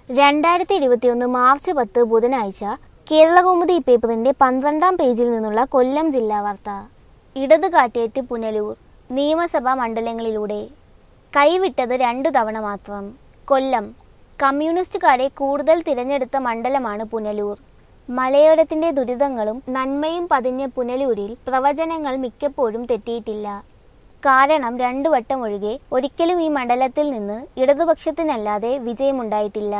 രണ്ടായിരത്തി ഇരുപത്തിയൊന്ന് മാർച്ച് പത്ത് ബുധനാഴ്ച കേരളകൗമുദി പേപ്പറിന്റെ പന്ത്രണ്ടാം പേജിൽ നിന്നുള്ള കൊല്ലം ജില്ലാ വാർത്ത ഇടത് കാറ്റേറ്റ് പുനലൂർ നിയമസഭാ മണ്ഡലങ്ങളിലൂടെ കൈവിട്ടത് രണ്ടു തവണ മാത്രം കൊല്ലം കമ്മ്യൂണിസ്റ്റുകാരെ കൂടുതൽ തിരഞ്ഞെടുത്ത മണ്ഡലമാണ് പുനലൂർ മലയോരത്തിന്റെ ദുരിതങ്ങളും നന്മയും പതിഞ്ഞ പുനലൂരിൽ പ്രവചനങ്ങൾ മിക്കപ്പോഴും തെറ്റിയിട്ടില്ല കാരണം രണ്ടു വട്ടം ഒഴികെ ഒരിക്കലും ഈ മണ്ഡലത്തിൽ നിന്ന് ഇടതുപക്ഷത്തിനല്ലാതെ വിജയമുണ്ടായിട്ടില്ല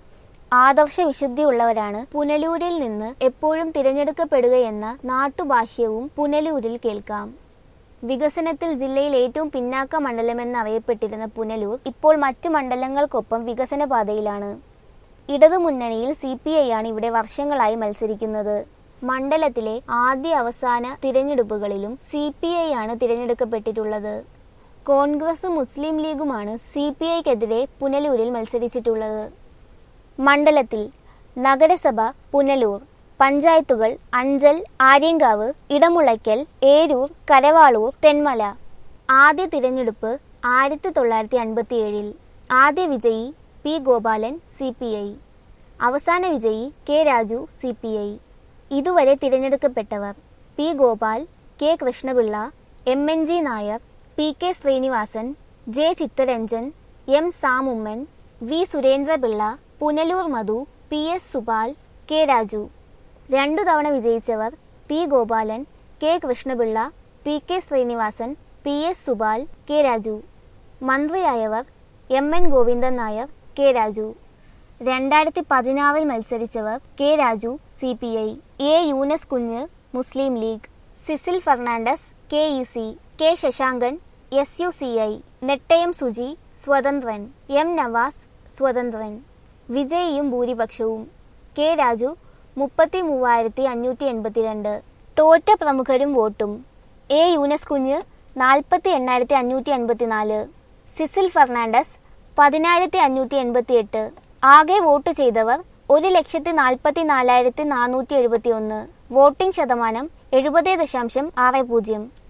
ആദർശ വിശുദ്ധിയുള്ളവരാണ് പുനലൂരിൽ നിന്ന് എപ്പോഴും തിരഞ്ഞെടുക്കപ്പെടുകയെന്ന നാട്ടുഭാഷ്യവും പുനലൂരിൽ കേൾക്കാം വികസനത്തിൽ ജില്ലയിൽ ഏറ്റവും പിന്നാക്ക മണ്ഡലമെന്നറിയപ്പെട്ടിരുന്ന പുനലൂർ ഇപ്പോൾ മറ്റു മണ്ഡലങ്ങൾക്കൊപ്പം വികസന പാതയിലാണ് ഇടതുമുന്നണിയിൽ സി പി ഐ ആണ് ഇവിടെ വർഷങ്ങളായി മത്സരിക്കുന്നത് മണ്ഡലത്തിലെ ആദ്യ അവസാന തിരഞ്ഞെടുപ്പുകളിലും സി പി ഐ ആണ് തിരഞ്ഞെടുക്കപ്പെട്ടിട്ടുള്ളത് കോൺഗ്രസും മുസ്ലിം ലീഗുമാണ് സി പി ഐക്കെതിരെ പുനലൂരിൽ മത്സരിച്ചിട്ടുള്ളത് മണ്ഡലത്തിൽ നഗരസഭ പുനലൂർ പഞ്ചായത്തുകൾ അഞ്ചൽ ആര്യങ്കാവ് ഇടമുളയ്ക്കൽ ഏരൂർ കരവാളൂർ തെന്മല ആദ്യ തിരഞ്ഞെടുപ്പ് ആയിരത്തി തൊള്ളായിരത്തി അൻപത്തിയേഴിൽ ആദ്യ വിജയി P Gopalan C P I അവസാന വിജയി K Raju C P I ഇതുവരെ തിരഞ്ഞെടുക്കപ്പെട്ടവർ P Gopal K Krishnapillai M N G Nair P K Sreenivasan J Chittaranjan M Samumman V Surendrapillai Punalur Madhu P S Supal K Raju രണ്ടു തവണ വിജയിച്ചവർ P Gopalan K Krishnapillai P K Sreenivasan P S Supal K Raju മന്ത്രിയായവർ M N Govindan Nair K Raju രണ്ടായിരത്തി പതിനാറിൽ മത്സരിച്ചവർ K Raju C P I A Yunus Kunju Muslim League Cecil Fernandez K E C K Shashankan S U C I Nettayam Suji സ്വതന്ത്രൻ M Navas സ്വതന്ത്രൻ വിജയിയും ഭൂരിപക്ഷവും കെ രാജു മുപ്പത്തി മൂവായിരത്തി അഞ്ഞൂറ്റി എൺപത്തിരണ്ട് തോറ്റ പ്രമുഖരും വോട്ടും എ യൂനസ് കുഞ്ഞ് നാൽപ്പത്തി എണ്ണായിരത്തി അഞ്ഞൂറ്റി അൻപത്തിനാല് സിസിൽ ഫെർണാണ്ടസ് പതിനായിരത്തി അഞ്ഞൂറ്റി എൺപത്തി എട്ട് ആകെ വോട്ട് ചെയ്തവർ ഒരു ലക്ഷത്തി നാൽപ്പത്തി നാലായിരത്തി നാനൂറ്റി എഴുപത്തി ഒന്ന് വോട്ടിംഗ് ശതമാനം എഴുപത് ദശാംശം ആറ് പൂജ്യം